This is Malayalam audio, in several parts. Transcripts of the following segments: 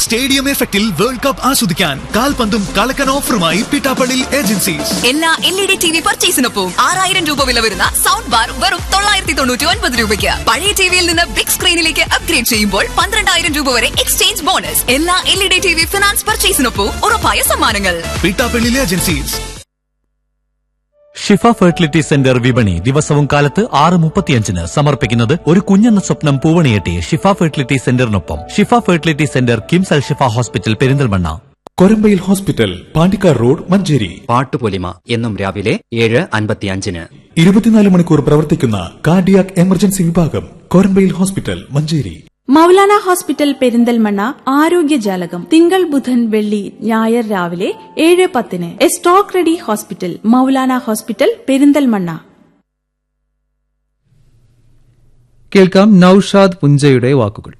സ്റ്റേഡിയം എഫക്റ്റിൽ വേൾഡ് കപ്പ് ആസ്വദിക്കാൻ കാൽപന്തും കളക്കൻ ഓഫറുമായി പിട്ടാപ്പള്ളി ഏജൻസീസ് എല്ലാ L E D T V പർച്ചേസിനൊപ്പം ആറായിരം രൂപ വില വരുന്ന സൗണ്ട് ബാർ വെറും തൊള്ളായിരത്തി തൊണ്ണൂറ്റി ഒൻപത് രൂപയ്ക്ക് പഴയ ടിവിയിൽ നിന്ന് ബിഗ് സ്ക്രീനിലേക്ക് അപ്ഗ്രേഡ് ചെയ്യുമ്പോൾ പന്ത്രണ്ടായിരം രൂപ വരെ എക്സ്ചേഞ്ച് ബോണസ് എല്ലാ L E D T V finance പർച്ചേസിനൊപ്പം ഉറപ്പായ സമ്മാനങ്ങൾ Pittappillil agencies Shifa fertility centre വിപണി ദിവസവും കാലത്ത് ആറ് മുപ്പത്തിയഞ്ചിന് സമർപ്പിക്കുന്നത് ഒരു കുഞ്ഞെന്ന സ്വപ്നം പൂവണിയെട്ടി ഷിഫ ഫെർട്ടിലിറ്റി സെന്ററിനൊപ്പം Shifa fertility centre KIMS Al Shifa hospital Perinthalmanna Korambayil hospital Pandikkad road Manjeri പാട്ടുപൊലിമ എന്നും രാവിലെ ഏഴ് അൻപത്തിയഞ്ചിന് ഇരുപത്തിനാല് മണിക്കൂർ പ്രവർത്തിക്കുന്ന കാർഡിയാക് എമർജൻസി വിഭാഗം കൊരമ്പയിൽ ഹോസ്പിറ്റൽ മഞ്ചേരി മൗലാന ഹോസ്പിറ്റൽ പെരിന്തൽമണ്ണ ആരോഗ്യജാലകം തിങ്കൾ ബുധൻ വെള്ളി ഞായർ രാവിലെ ഏഴ് പത്തിന് a stroke ready hospital Moulana hospital Perinthalmanna കേൾക്കാം നൌഷാദ് പുഞ്ചയുടെ വാക്കുകൾ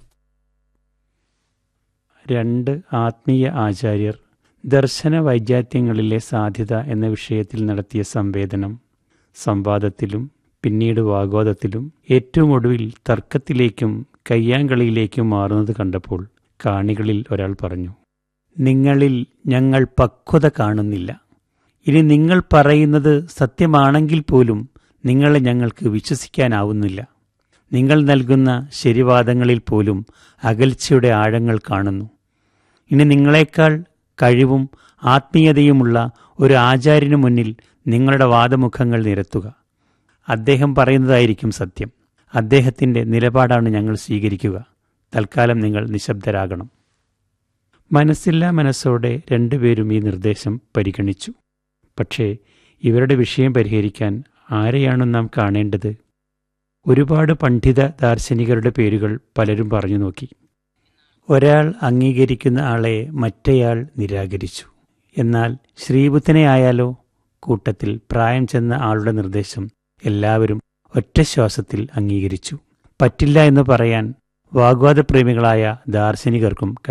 രണ്ട് ആത്മീയ ആചാര്യർ ദർശന വൈജാത്യങ്ങളിലെ സാധ്യത എന്ന വിഷയത്തിൽ നടത്തിയ സംവേദനം സംവാദത്തിലും പിന്നീട് വാഗ്വാദത്തിലും ഏറ്റവും ഒടുവിൽ തർക്കത്തിലേക്കും കയ്യാങ്കളിയിലേക്കും മാറുന്നത് കണ്ടപ്പോൾ കാണികളിൽ ഒരാൾ പറഞ്ഞു നിങ്ങളിൽ ഞങ്ങൾ പക്വത കാണുന്നില്ല ഇനി നിങ്ങൾ പറയുന്നത് സത്യമാണെങ്കിൽ പോലും നിങ്ങളെ ഞങ്ങൾക്ക് വിശ്വസിക്കാനാവുന്നില്ല നിങ്ങൾ നൽകുന്ന ശരിവാദങ്ങളിൽ പോലും അകൽച്ചയുടെ ആഴങ്ങൾ കാണുന്നു ഇനി നിങ്ങളെക്കാൾ കഴിവും ആത്മീയതയുമുള്ള ഒരു ആചാര്യനു മുന്നിൽ നിങ്ങളുടെ വാദമുഖങ്ങൾ നിരത്തുക അദ്ദേഹം പറയുന്നതായിരിക്കും സത്യം അദ്ദേഹത്തിൻ്റെ നിലപാടാണ് ഞങ്ങൾ സ്വീകരിക്കുക തൽക്കാലം നിങ്ങൾ നിശബ്ദരാകണം മനസ്സില്ലാ മനസ്സോടെ രണ്ടുപേരും ഈ നിർദ്ദേശം പരിഗണിച്ചു പക്ഷേ ഇവരുടെ വിഷയം പരിഹരിക്കാൻ ആരെയാണ് നാം കാണേണ്ടത് ഒരുപാട് പണ്ഡിത ദാർശനികരുടെ പേരുകൾ പലരും പറഞ്ഞു നോക്കി ഒരാൾ അംഗീകരിക്കുന്ന ആളെ മറ്റേയാൾ നിരാകരിച്ചു എന്നാൽ ശ്രീബുദ്ധനെ ആയാലോ കൂട്ടത്തിൽ പ്രായം ചെന്ന ആളുടെ നിർദ്ദേശം എല്ലാവരും ഒറ്റ ശ്വാസത്തിൽ അംഗീകരിച്ചു പറ്റില്ല എന്ന് പറയാൻ വാഗ്വാദപ്രേമികളായ ദാർശനികർക്കും